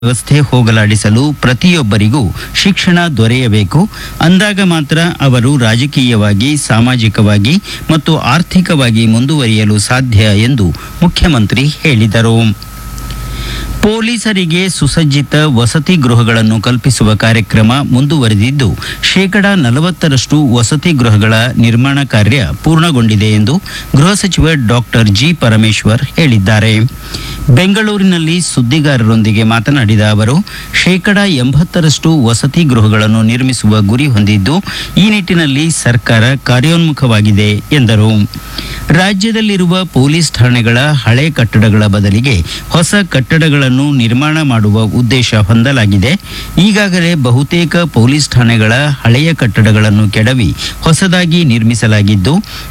ವ್ಯವಸ್ಥೆ ಹೋಗಲಾಡಿಸಲು ಪ್ರತಿಯೊಬ್ಬರಿಗೂ ಶಿಕ್ಷಣ ದೊರೆಯಬೇಕು ಅಂದಾಗ ಮಾತ್ರ ಅವರು ರಾಜಕೀಯವಾಗಿ ಸಾಮಾಜಿಕವಾಗಿ ಮತ್ತು ಆರ್ಥಿಕವಾಗಿ ಮುಂದುವರಿಯಲು ಸಾಧ್ಯ ಎಂದು ಮುಖ್ಯಮಂತ್ರಿ ಹೇಳಿದರು ಪೊಲೀಸರಿಗೆ ಸುಸಜ್ಜಿತ ವಸತಿ ಗೃಹಗಳನ್ನು ಕಲ್ಪಿಸುವ ಕಾರ್ಯಕ್ರಮ ಮುಂದುವರೆದಿದ್ದು ಶೇಕಡ ನಲವತ್ತರಷ್ಟು ವಸತಿ ಗೃಹಗಳ ನಿರ್ಮಾಣ ಕಾರ್ಯ ಪೂರ್ಣಗೊಂಡಿದೆ ಎಂದು ಗೃಹ ಸಚಿವ ಡಾಕ್ಟರ್ ಜಿ ಪರಮೇಶ್ವರ್ ಹೇಳಿದ್ದಾರೆ ಬೆಂಗಳೂರಿನಲ್ಲಿ ಸುದ್ದಿಗಾರರೊಂದಿಗೆ ಮಾತನಾಡಿದ ಅವರು ಶೇಕಡ ಎಂಬತ್ತರಷ್ಟು ವಸತಿ ಗೃಹಗಳನ್ನು ನಿರ್ಮಿಸುವ ಗುರಿ ಹೊಂದಿದ್ದು ಈ ನಿಟ್ಟಿನಲ್ಲಿ ಸರ್ಕಾರ ಕಾರ್ಯೋನ್ಮುಖವಾಗಿದೆ ಎಂದರು ರಾಜ್ಯದಲ್ಲಿರುವ ಪೊಲೀಸ್ ಠಾಣೆಗಳ ಹಳೆ ಕಟ್ಟಡಗಳ ಬದಲಿಗೆ ಹೊಸ ಕಟ್ಟಡಗಳನ್ನು ನಿರ್ಮಾಣ ಮಾಡುವ ಉದ್ದೇಶ ಹೊಂದಲಾಗಿದೆ ಈಗಾಗಲೇ ಬಹುತೇಕ ಪೊಲೀಸ್ ಠಾಣೆಗಳ ಹಳೆಯ ಕಟ್ಟಡಗಳನ್ನು ಕೆಡವಿ ಹೊಸದಾಗಿ ನಿರ್ಮಿಸಲಾಗಿದ್ದು